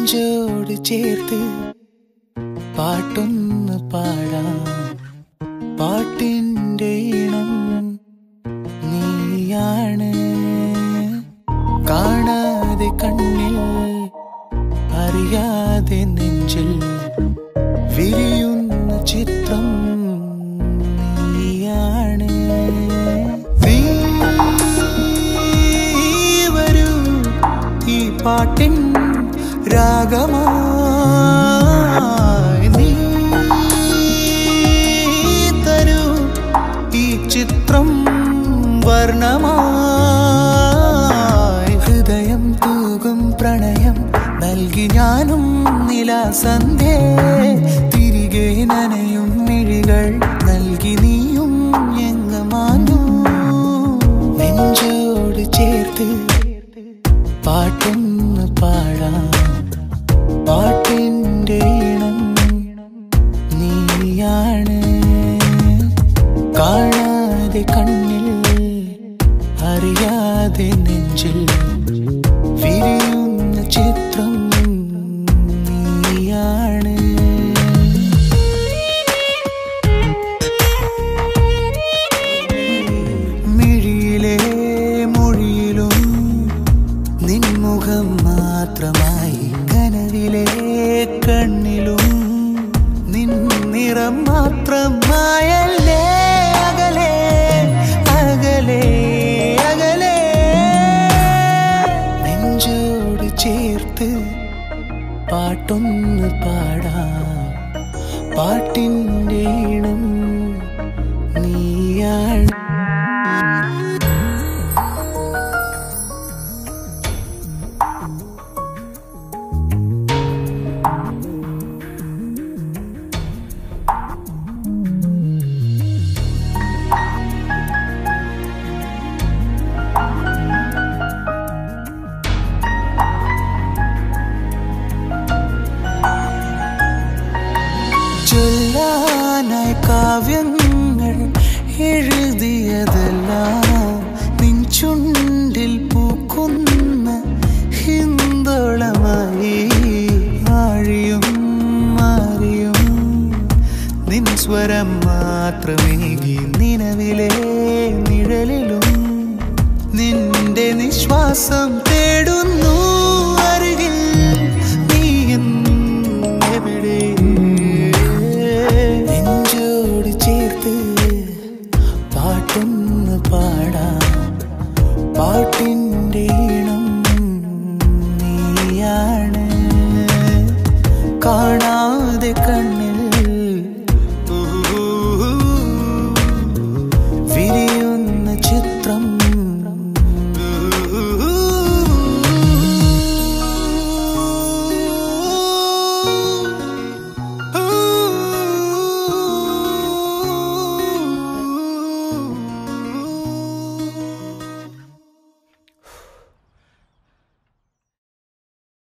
നെഞ്ചോട് ചേർത്ത് പാട്ടൊന്ന് പാടാം പാട്ടിൻ്റെ ഇണം നീയാണ് കാണാതെ കണ്ണിൽ അറിയാതെ നെഞ്ചിൽ വിരിയുന്ന ചിത്രം നീയാണ് നീ വരൂ ഈ പാട്ടിൻ രാഗമായി നീ തരൂ ഈ ചിത്രം വർണ്ണമായി ഹൃദയം തൂകും പ്രണയം നൽകി ഞാനും നിലാസന്ധേ തിരികെ നനയും മിഴികൾ നൽകി നീയും എങ്ങമാനു നെഞ്ചോട് ചേർത്ത് പാട്ടൊന്ന് പാടാം പാട്ടിൻ്റെ ഇണം നീയാണ് കാണാതെ കണ്ണിൽ അറിയാതെ നെഞ്ചിൽ വിരിയുന്ന ചിത്രം നീയാണ് മിഴിയിലെ മൊഴിയിലും നിൻമുഖം മാത്രമായി കനവിലെ കണ്ണിലും നിൻ നിറം മാത്രമായല്ലേ അകലെ അകലെ അകലെ നെഞ്ചോട് ചേർത്ത് പാട്ടൊന്ന് പാടാം പാട്ടിൻ്റെ ഇണം നീയാണ് ചൊല്ലാനായി കാവ്യങ്ങൾ എഴുതിയതെല്ലാം നിൻ ചുണ്ടിൽ പൂക്കുന്ന ഹിന്ദോളമായി ആഴിയും മാറിയും നിൻ സ്വരം മാത്രമേകി നിലവിലെ നിഴലിലും നിന്റെ നിശ്വാസം തേടുന്നു